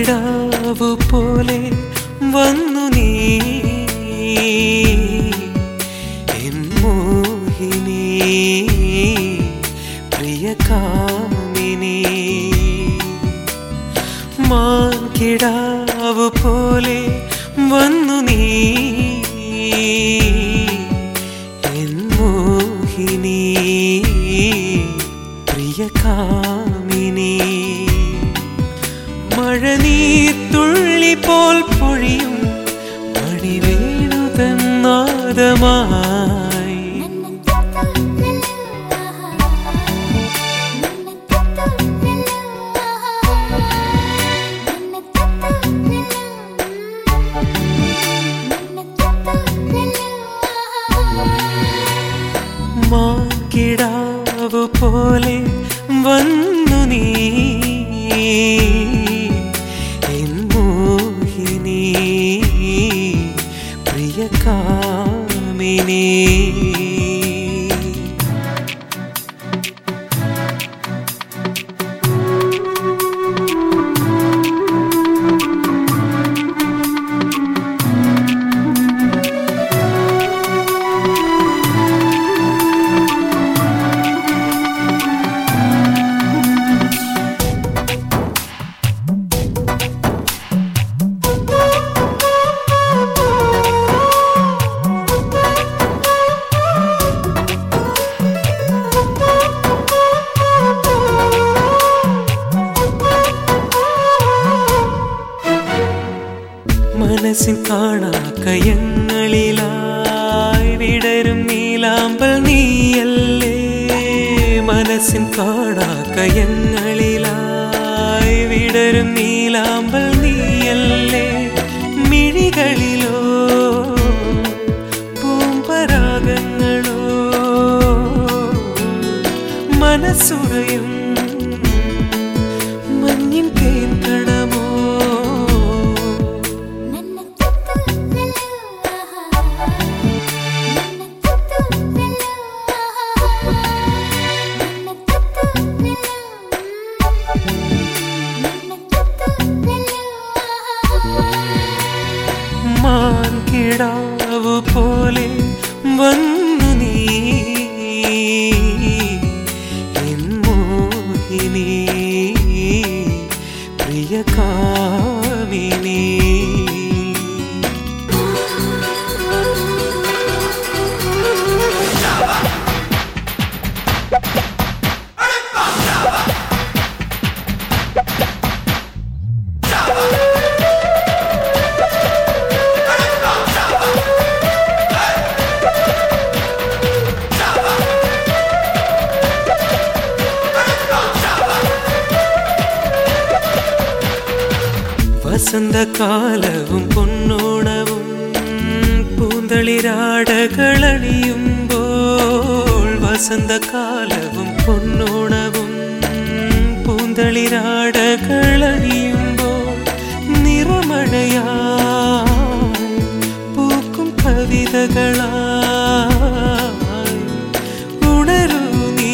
മാൻകിടാവു പോലെ വന്നു നീ എൻ മോഹിനി പ്രിയ കാമിനി മാൻകിടാവു പോലെ വന്നു നീ എൻ മോഹിനി പ്രിയ കാമിനി മഴനീർത്തുള്ളി പോൽ പൊഴിയും മണിവേണുതൻ നാദമായി മാക്കിടാവു പോലെ വന്നു നീ എൻ മോഹിനി പ്രിയ കാമിനി മനസ്സിൻ കാണാക്കയങ്ങളിലായി വിടരും നീലാമ്പൽ നീയല്ലേ മനസ്സിൻ കാണാക്കയങ്ങളിലായി വിടരും നീലാമ്പൽ നീയല്ലേ മിഴികളിലോ പൂമ്പരാഗങ്ങളോ മനസ്സുറയും മഞ്ഞിൻ തേൻകണമോ മാൻകിടാവു പോലെ വന്നു നീ എൻ മോഹിനി പ്രിയ കാമിനി വസന്തകാലവും പൊന്നോണവും പൂന്തളിരാടകളണിയുമ്പോൾ വസന്തകാലവും പൊന്നോണവും പൂന്തളിരാടകളണിയുമ്പോൾ നിറമഴയാ പൂക്കും കവിതകളായി ഉണരൂ നീ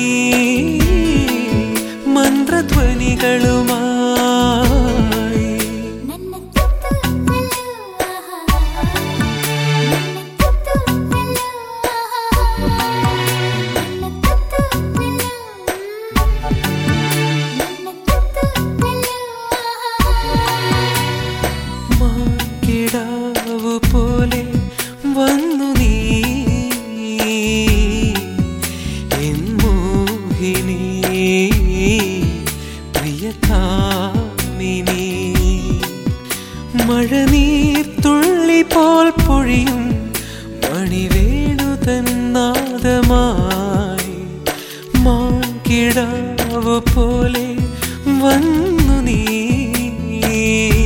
മന്ത്രധ്വനികളുമായി മാക്കിടാവു പോലെ വന്നു നീ എൻ മോഹിനി പ്രിയ കാമിനി മഴനീർത്തുള്ളി പോൽ പൊഴിയും മണിവേണുതൻ നാദമായി മാക്കിടാവു പോലെ വന്നു നീ